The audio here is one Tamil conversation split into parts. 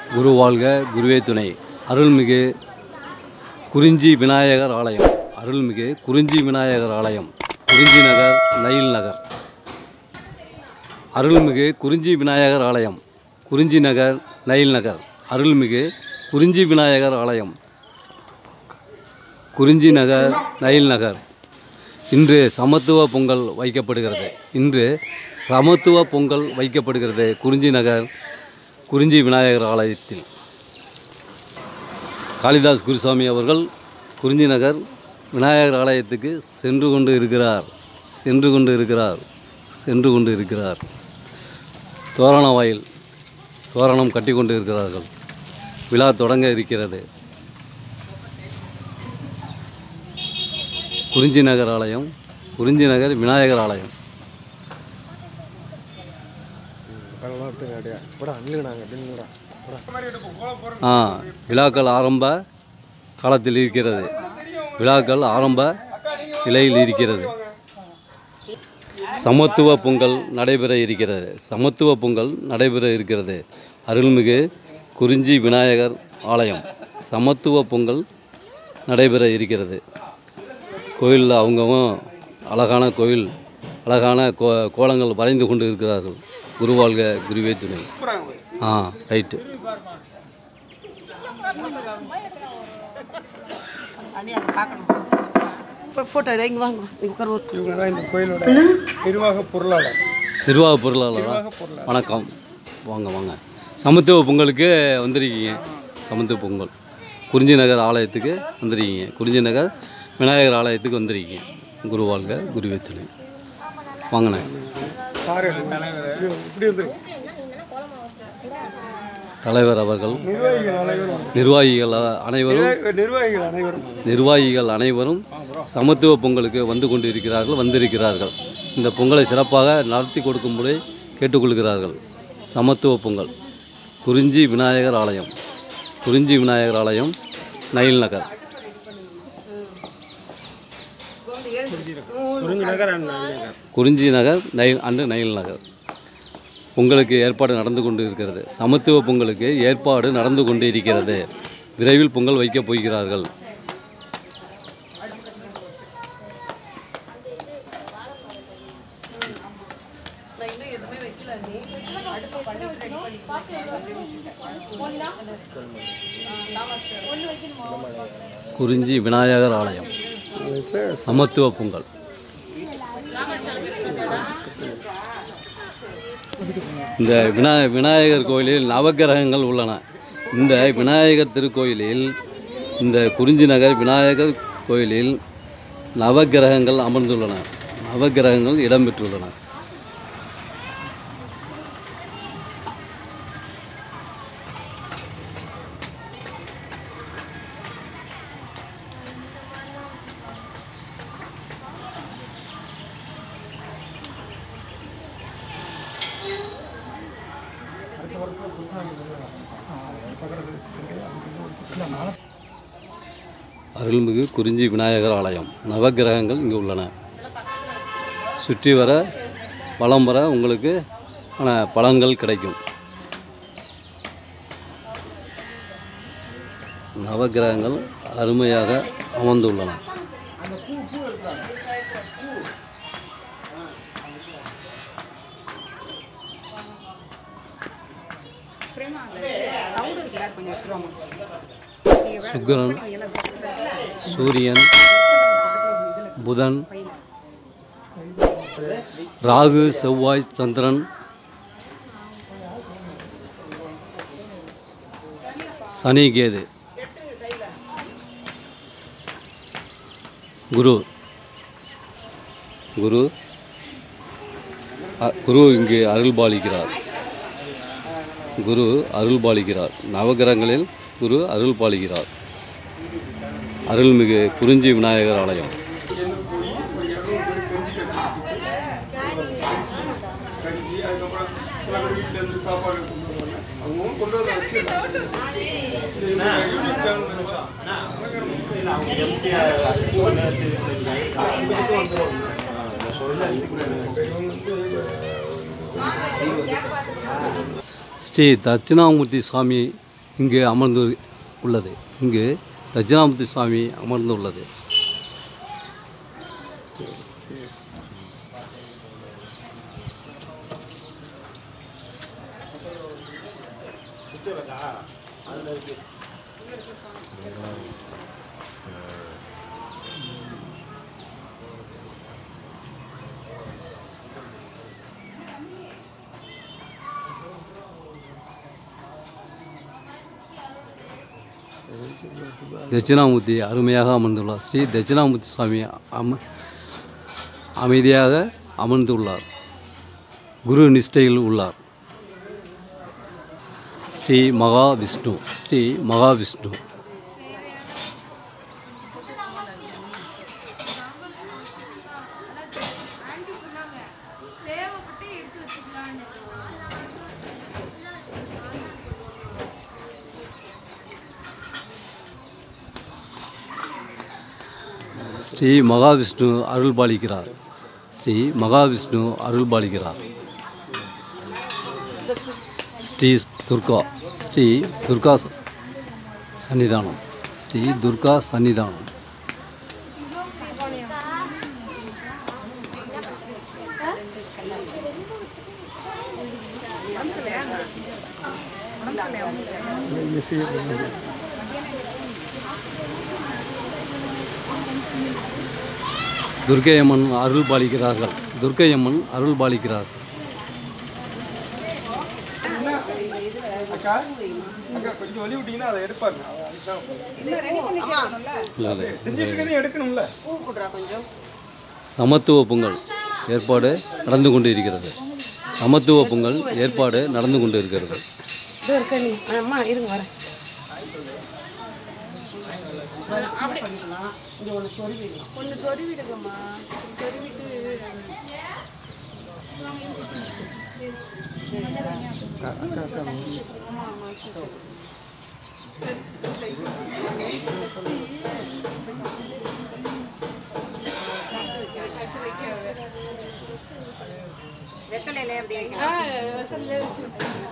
குரு வாழ்க குருவே துணை அருள்மிகு குறிஞ்சி விநாயகர் ஆலயம் அருள்மிகு குறிஞ்சி விநாயகர் ஆலயம் குறிஞ்சி நகர் நயில் நகர் அருள்மிகு குறிஞ்சி விநாயகர் ஆலயம் குறிஞ்சி நகர் நயில் நகர் அருள்மிகு குறிஞ்சி விநாயகர் ஆலயம் குறிஞ்சி நகர் நயில் நகர் இன்று சமத்துவ பொங்கல் வைக்கப்படுகிறது இன்று சமத்துவ பொங்கல் வைக்கப்படுகிறது குறிஞ்சி நகர் குறிஞ்சி விநாயகர் ஆலயத்தில் காளிதாஸ் குருசாமி அவர்கள் குறிஞ்சி நகர் விநாயகர் ஆலயத்துக்கு சென்று கொண்டு இருக்கிறார் சென்று கொண்டு இருக்கிறார் சென்று கொண்டு இருக்கிறார் தோரண வாயில் தோரணம் கட்டி கொண்டு இருக்கிறார்கள் விழா தொடங்க இருக்கிறது குறிஞ்சி நகர் ஆலயம் குறிஞ்சி நகர் விநாயகர் ஆலயம் ஆ விழாக்கள் ஆரம்ப காலத்தில் இருக்கிறது விழாக்கள் ஆரம்ப நிலையில் இருக்கிறது சமத்துவ பொங்கல் நடைபெற இருக்கிறது சமத்துவ பொங்கல் நடைபெற இருக்கிறது அருள்மிகு குறிஞ்சி விநாயகர் ஆலயம் சமத்துவ பொங்கல் நடைபெற இருக்கிறது கோயிலில் அவங்கவும் அழகான கோயில் அழகான கோ கோலங்கள் வரைந்து கொண்டு இருக்கிறார்கள் குருவாழ்க குருவே துணை ஆ ரைட்டு அண்ணி அங்கே பார்க்கணும் இப்போ ஃபோட்டோ எடு இங்கே வாங்க இங்கே உட்கார ஒரு இவங்க தான் இந்த கோயிலோட நிர்வாக பொருளாளர் நிர்வாக பொருளாளரா வணக்கம் வாங்க வாங்க சமத்துவ பொங்கலுக்கு வந்திருக்கீங்க சமத்துவ பொங்கல் குறிஞ்சி நகர் ஆலயத்துக்கு வந்திருக்கீங்க குறிஞ்சி நகர் விநாயகர் ஆலயத்துக்கு வந்திருக்கீங்க குருவாழ்க குருவேத்தனை வாங்கினேன் சாரு தலைவர் இப்படி வந்து தலைவர் அவர்கள் நிர்வாகிகள் அனைவரும் நிர்வாகிகள் அனைவரும் நிர்வாக- நிர்வாகிகள் அனைவரும் நிர்வாகிகள் அனைவரும் சமத்துவ பொங்கலுக்கு வந்து கொண்டு இருக்கிறார்கள் வந்திருக்கிறார்கள் இந்த பொங்கலை சிறப்பாக நடத்தி கொடுக்கும்படி கேட்டுக்கொள்கிறார்கள் சமத்துவ பொங்கல் குறிஞ்சி விநாயகர் ஆலயம் குறிஞ்சி விநாயகர் ஆலயம் நயில் நகர் குறிஞ்சி நகர் நயில் அண்டு நயில் நகர் பொங்கலுக்கு ஏற்பாடு நடந்து கொண்டு இருக்கிறது சமத்துவ பொங்கலுக்கு ஏற்பாடு நடந்து கொண்டு இருக்கிறது விரைவில் பொங்கல் வைக்கப் போகிறார்கள் குறிஞ்சி விநாயகர் ஆலயம் சமத்துவ பொங்கல் இந்த விநா விநாயகர் கோயிலில் நவக்கிரகங்கள் உள்ளன இந்த விநாயகர் திருக்கோயிலில் இந்த குறிஞ்சி நகர் விநாயகர் கோயிலில் நவக்கிரகங்கள் அமர்ந்துள்ளன நவக்கிரகங்கள் இடம்பெற்றுள்ளன அருள்மிகு குறிஞ்சி விநாயகர் ஆலயம் நவக்கிரகங்கள் இங்கு உள்ளன சுற்றி வர வலம் வர உங்களுக்கு ஆன பலன்கள் கிடைக்கும் நவக்கிரகங்கள் அருமையாக அமர்ந்துள்ளன சுக்கிரன் சூரியன் புதன் ராகு செவ்வாய் சந்திரன் சனி கேது குரு குரு அ- குரு இங்கு அருள்பாலிக்கிறார் குரு அருள்பாலிக்கிறார் நவகிரகங்களில் குரு அருள்பாலிக்கிறார் அருள்மிகு குறிஞ்சி விநாயகர் ஆலயம் கஞ்சி அதுக்கப்புறம் சில பேர் வீட்டில் இருந்து சாப்பாடு கொண்டு வருவாங்க அவங்களும் கொண்டு வந்து வச்சிருக்காங்க யூடியூப் சேனல் ஸ்ரீ தட்சிணாமூர்த்தி சுவாமி இங்கு அமர்ந்து உள்ளது இங்கு தட்சிணாமூர்த்தி சுவாமி அமர்ந்து உள்ளது தட்சிணாமூர்த்தி அருமையாக அமர்ந்துள்ளார் ஸ்ரீ தட்சிணாமூர்த்தி சுவாமி அம அமைதியாக அமர்ந்துள்ளார் குரு நிஷ்டையில் உள்ளார் ஸ்ரீ மகாவிஷ்ணு ஸ்ரீ மகாவிஷ்ணு தேவைப்பட்டு எடுத்து வச்சுக்கலான்னு ஸ்ரீ மகாவிஷ்ணு அருள் பாலிக்கிறார் ஸ்ரீ மகாவிஷ்ணு அருள் பாலிக்கிறார் ஸ்ரீ துர்கா ஸ்ரீ துர்கா சன்னிதானம் ஸ்ரீ துர்கா சன்னிதானம் துர்க்கையம்மன் அருள் பாலிக்கிறார்கள் துர்க்கையம்மன் அருள் பாலிக்கிறார் அக்கா அக்கா கொஞ்சம் வழி விட்டீங்கன்னா அதை எடுப்பாங்க இல்லை இல்லை செஞ்சுட்டு இருக்கதே எடுக்கணும்ல பூ கொடுறா கொஞ்சம் சமத்துவ பொங்கல் ஏற்பாடு நடந்து கொண்டு இருக்கிறது சமத்துவ பொங்கல் ஏற்பாடு நடந்து கொண்டு இருக்கிறது இதோ இருக்க நீ அம்மா இருங்க வரேன் இங்கே ஒன்று சொருவிடலாம் ஒன்று சொருவிடுங்கம்மா சொருவிட்டு வெத்தலையில எப்படி ஆ வசல்ல வச்சு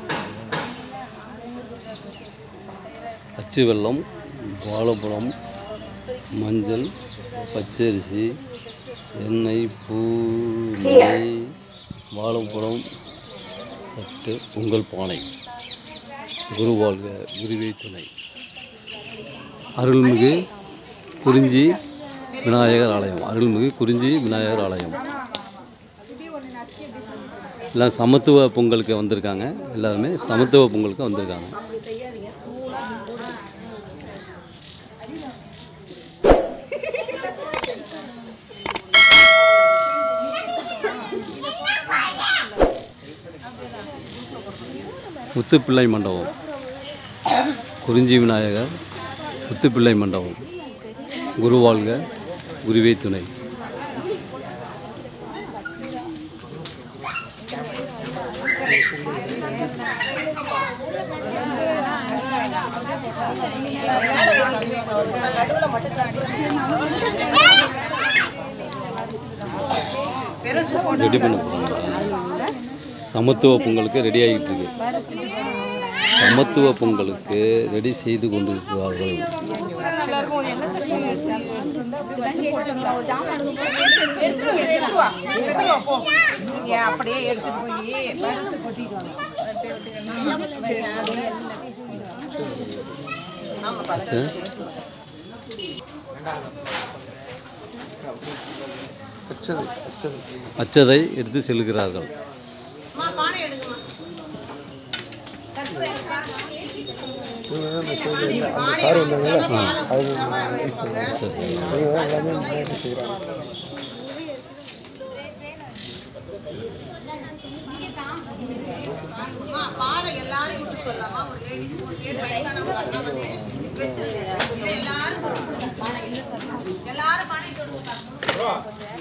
அச்சு வெல்லம் வாழைப்பழம் மஞ்சள் பச்சரிசி எண்ணெய் பூ நெய் வாழைப்பழம் தட்டு பொங்கல் பானை குரு வாழ்க குருவே துணை அருள்மிகு குறிஞ்சி விநாயகர் ஆலயம் அருள்மிகு குறிஞ்சி விநாயகர் ஆலயம் எல்லாம் சமத்துவ பொங்கலுக்கு வந்திருக்காங்க எல்லாருமே சமத்துவ பொங்கலுக்கு வந்திருக்காங்க முத்துப்பிள்ளை மண்டபம் குறிஞ்சி விநாயகர் முத்துப்பிள்ளை மண்டபம் குருவாழ்க குருவே துணை ரெடி பண்ண போகிறாங்க சமத்துவ பொங்கலுக்கு ரெடி ஆகிட்டு இருக்கு சமத்துவ பொங்கலுக்கு ரெடி செய்து கொண்டு இருக்கிறார்கள் அப்படியே எடுத்துட்டு போய் வறுத்து கொட்டிட்டு சரி. அச்சதை எடுத்து செல்கிறார்கள் சரி பாலை எல்லாரும் ஊற்றி சொல்லலாமா ஒரு lady, ஒரு பேர் வயசானவங்க எல்லாம் வந்து வச்சிருங்க. இல்ல, எல்லாரும் எல்லாரும் பானை தொடுங்க.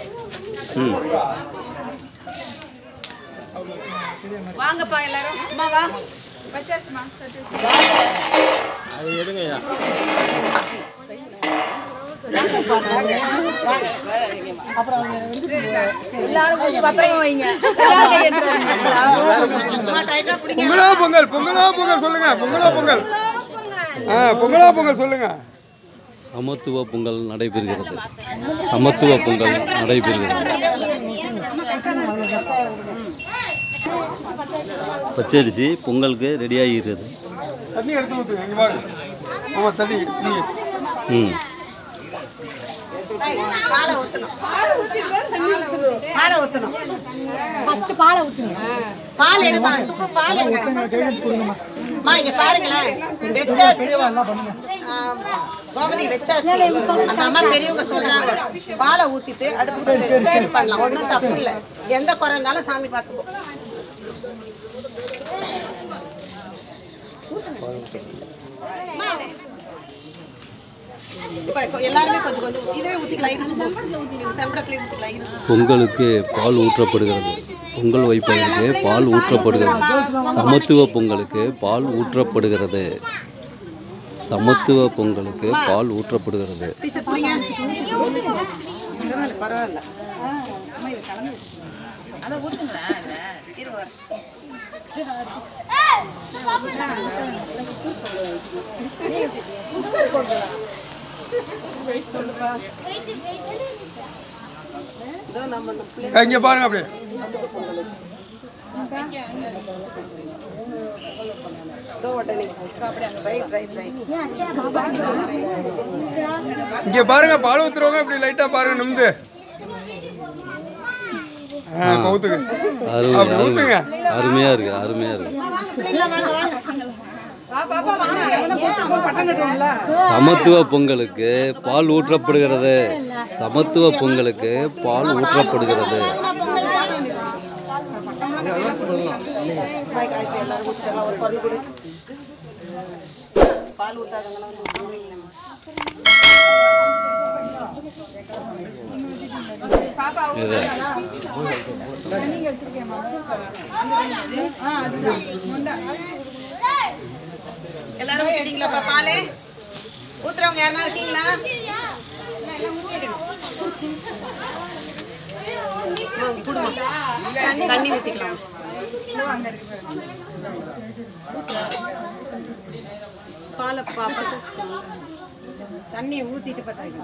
வாங்கப்பா எல்லாரும் அம்மா வா வச்சாச்சுமா அது எடுங்கய்யா எல்லாரும் கொஞ்சம் பத்திரமா வைங்க எல்லாரும் கையெழுத்து பொங்கலோ பொங்கல் பொங்கலோ பொங்கல் சொல்லுங்க பொங்கலோ பொங்கல் ஆ பொங்கலோ பொங்கல் சொல்லுங்க சமத்துவ பொங்கல் நடைபெறுகிறது சமத்துவ பொங்கல் நடைபெறுகிறது பச்சரிசி பொங்கலுக்கு ரெடி ஆகிறது தண்ணி எடுத்து ஊற்றுங்க இங்கே பாருங்க ஆமாம் தண்ணி தண்ணி ம் பாலை ஊத்தணும் பாலை ஊத்தணும் ஃபர்ஸ்ட் பாலை ஊத்துங்க பால் எடுப்பா சும்மா பால் எடுங்க அம்மா இங்க பாருங்களேன் வெச்சாச்சு ஆ, கோமதி வெச்சாச்சு அந்த அம்மா பெரியவங்க சொல்றாங்க பாலை ஊத்திட்டு அடுப்பு ஸ்டேட் பண்ணலாம் ஒன்றும் தப்பு இல்லை எந்த குறை இருந்தாலும் சாமி பார்த்துப்போம் அம்மா, இப்ப எல்லாருமே கொஞ்சம் கொஞ்சம் இதுவே ஊத்திக்கலாம் இது சம்பளத்துல ஊத்திக்கலாம் இது பொங்கலுக்கு பால் ஊற்றப்படுகிறது பொங்கல் வைப்பதற்கு பால் ஊற்றப்படுகிறது சமத்துவ பொங்கலுக்கு பால் ஊற்றப்படுகிறது சமத்துவ பொங்கலுக்கு பால் ஊற்றப்படுகிறது டீச்சர் பிடிங்க பரவாயில்ல பரவாயில்ல இங்கே பாருங்க அப்படியே இங்கே பாருங்க பால் ஊத்துறவங்க இப்படி லைட்டாக பாருங்க நிமிந்து ஆ இப்போ ஊற்றுங்க அருமை அப்படி அருமை ஊத்துங்க. அருமையாக இருக்குது அருமையாக இருக்குது சமத்துவ பொங்கலுக்கு பால் ஊற்றப்படுகிறது சமத்துவ பொங்கலுக்கு பால் ஊற்றப்படுகிறது எல்லாரும் ஊத்திக்கலாம் ஒரு பொருள் கொடு பால் ஊத்தாதவங்களாம் வந்து ஊத்துவீங்களேம்மா. இது எல்லாரும் ஊத்திட்டீங்களாப்பா பால் ஊத்துறவங்க யாருன்னா இருக்கீங்களா அம்மா, குடும்மா. தண்ணி ஊத்திக்கலாம் பாலை பா பச வச்சுக்கோங்க தண்ணியை ஊத்திட்டு பத்தாயிடும்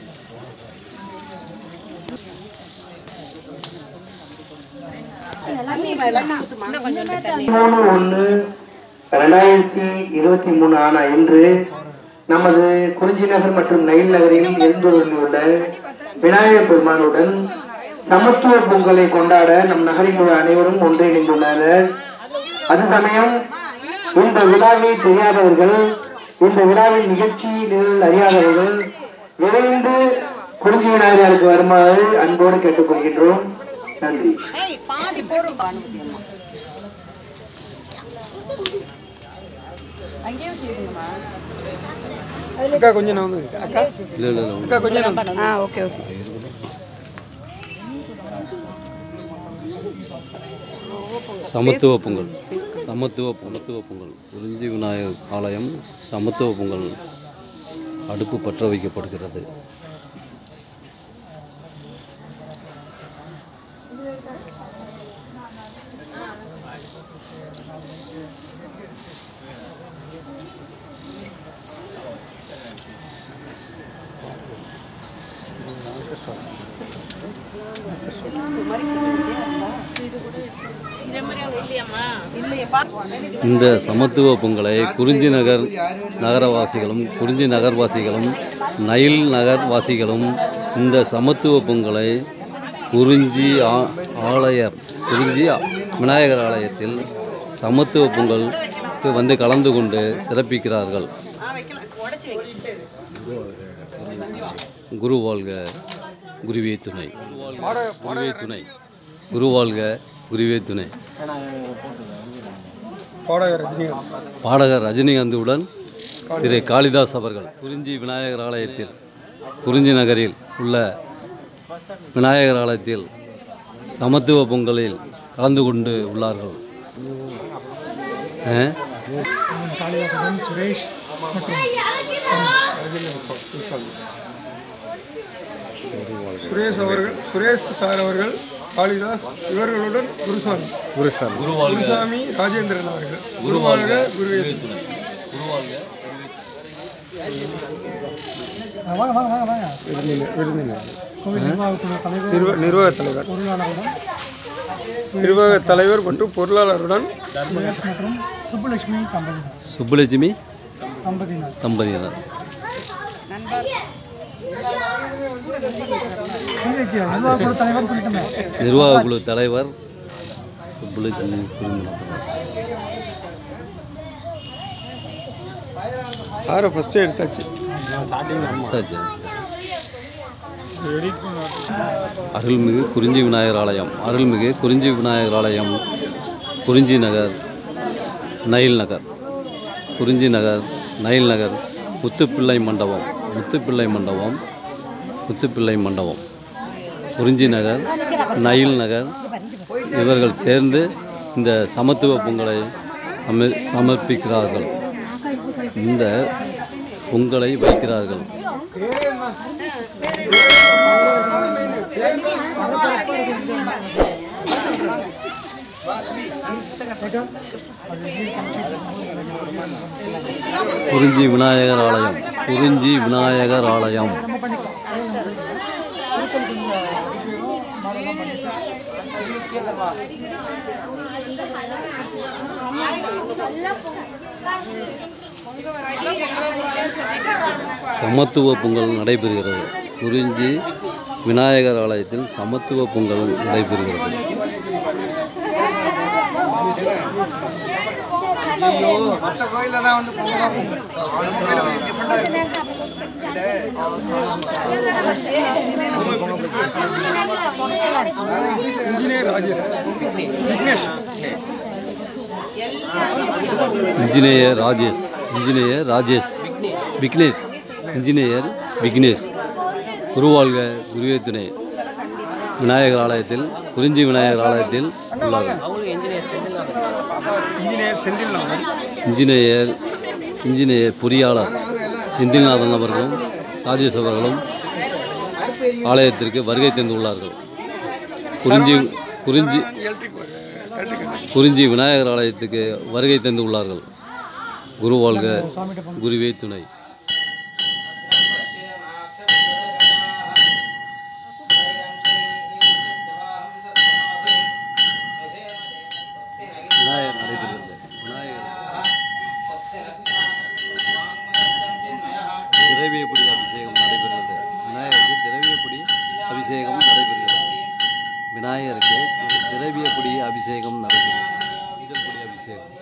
தண்ணிமா எல்லாத்தையும் ஊத்துமா மூணு ஒன்று ரெண்டாயிரத்தி இருபத்தி மூணு ஆன இன்று நமது குறிஞ்சி நகர் மற்றும் நயில் நகரில் எழுந்துள்ள விநாயகர் பெருமானுடன் சமத்துவ பொங்கலை கொண்டாட நம் நகரில் உள்ள அனைவரும் ஒன்றிணைந்துள்ளனர் அது சமயம் இந்த விழாவை தெரியாதவர்கள் இந்த விழாவின் நிகழ்ச்சியில் அறியாதவர்கள் விரைந்து குறிஞ்சி விநாயகருக்கு வருமாறு அன்போடு கேட்டுக்கொள்கின்றோம் நன்றி ஏய் பாதி போரும் பானுமதியம்மா அக்கா கொஞ்சம் நான் வந்து அக்கா இல்லை இல்லை இல்லை அக்கா கொஞ்சம் நான் ஆ ஓகே ஓகே சமத்துவ பொங்கல் சமத்துவ சமத்துவ பொங்கல் குறிஞ்சி விநாயகர் ஆலயம் சமத்துவ பொங்கல் அடுப்பு பற்ற வைக்கப்படுகிறது இல்லையே பார்த்து இந்த சமத்துவ பொங்கலை குறிஞ்சி நகர் நகரவாசிகளும் குறிஞ்சி நகர்வாசிகளும் நயில் நகர்வாசிகளும் இந்த சமத்துவ பொங்கலை குறிஞ்சி ஆ- ஆலயர் குறிஞ்சி ஆ- விநாயகர் ஆலயத்தில் சமத்துவ பொங்கலுக்கு வந்து கலந்து கொண்டு சிறப்பிக்கிறார்கள் ஆ வைக்கலாம் உடச்சி வைக்க குரு வாழ்க குருவே துணை குருவே துணை குரு வாழ்க குருவே துணை பாடகர் ரஜினிகாந்த் பாடகர் ரஜினிகாந்துடன் திரு காளிதாஸ் அவர்கள் குறிஞ்சி விநாயகர் ஆலயத்தில் குறிஞ்சி நகரில் உள்ள விநாயகர் ஆலயத்தில் சமத்துவ பொங்கலில் கலந்து கொண்டு உள்ளார்கள் ஆ? சுரேஷ் அவர்கள் சுரேஷ் சார் அவர்கள் காளிதாஸ் இவர்களுடன் குருசாமி குருசாமி குருசாமி ராஜேந்திரன் அவர்கள் குருவாழ்க குருவே விருந்தினர் விருந்தினர் நிர்வ- நிர்வாக தலைவர் நிர்வாக தலைவர் மற்றும் பொருளாளருடன் சுப்புலட்சுமி தம்பதியினர் நிர்வாக குழு தலைவர் சுப்புலட்சுமி குடும்பம் சாரை ஃபஸ்ட்டு எடுத்தாச்சு சரி. அருள்மிகு குறிஞ்சி விநாயகர் ஆலயம் அருள்மிகு குறிஞ்சி விநாயகர் ஆலயம் குறிஞ்சி நகர் நயில் நகர் குறிஞ்சி நகர் நயில் நகர் முத்துப்பிள்ளை மண்டபம் முத்துப்பிள்ளை மண்டபம் முத்துப்பிள்ளை மண்டபம் குறிஞ்சி நகர் நயில் நகர் இவர்கள் சேர்ந்து இந்த சமத்துவ பொங்கலை சம சமர்ப்பிக்கிறார்கள் இந்த பொங்கலை வைக்கிறார்கள் குறிஞ்சி விநாயகர் ஆலயம் குறிஞ்சி விநாயகர் ஆலயம் சமத்துவ பொங்கல் நடைபெறுகிறது குறிஞ்சி விநாயகர் ஆலயத்தில் சமத்துவ பொங்கல் நடைபெறுகிறது engineer Rajesh Vignesh engineer Rajesh engineer Rajesh Vignesh engineer Vignesh குருவாழ்க குருவே துணை விநாயகர் ஆலயத்தில் குறிஞ்சி விநாயகர் ஆலயத்தில் உள்ளார்கள் இன்ஜினியர் செந்தில்நாதன் இன்ஜினியர் இன்ஜினியர் பொறியாளர் செந்தில்நாதன் அவர்களும் ராஜேஷ் அவர்களும் ஆலயத்திற்கு வருகை தந்துள்ளார்கள் குறிஞ்சி குறிஞ்சி எலக்ட்ரிக் எலக்ட்ரிக் குறிஞ்சி விநாயகர் ஆலயத்துக்கு வருகை தந்து உள்ளார்கள் குருவாழ்க குருவே துணை விநாயகர் நடைபெறுகிறது விநாயகர் திரவியப்படி அபிஷேகம் நடைபெறுகிறது விநாயகருக்கு திரவியப்படி அபிஷேகம் நடைபெறுகிறது விநாயகருக்கு திரவியப்படி அபிஷேகம் நடைபெறுகிறது இதழ் பொடி அபிஷேகம்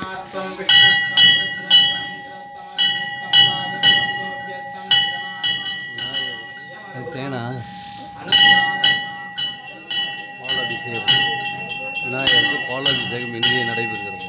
அது தேனா பால் அபிஷேகம் விநாயகருக்கு பால் அபிஷேகம் இன்றைய நடைபெறுகிறது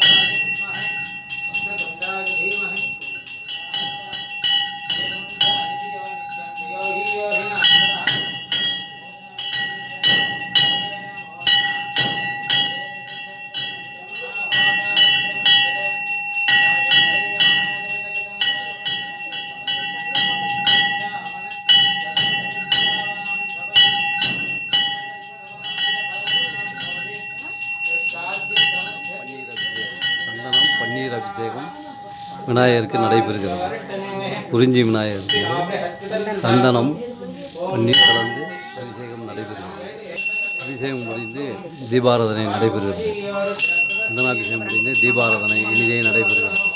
பன்னீர் அபிஷேகம் சந்தனம் பன்னீர் அபிஷேகம் விநாயகருக்கு நடைபெறுகிறது குறிஞ்சி விநாயகருக்கு சந்தனம் பன்னீர் கலந்து அபிஷேகம் நடைபெறுகிறது அபிஷேகம் முடிந்து தீபாராதனை நடைபெறுகிறது சந்தனாபிஷேகம் முடிந்து தீபாராதனை இனிதே நடைபெறுகிறது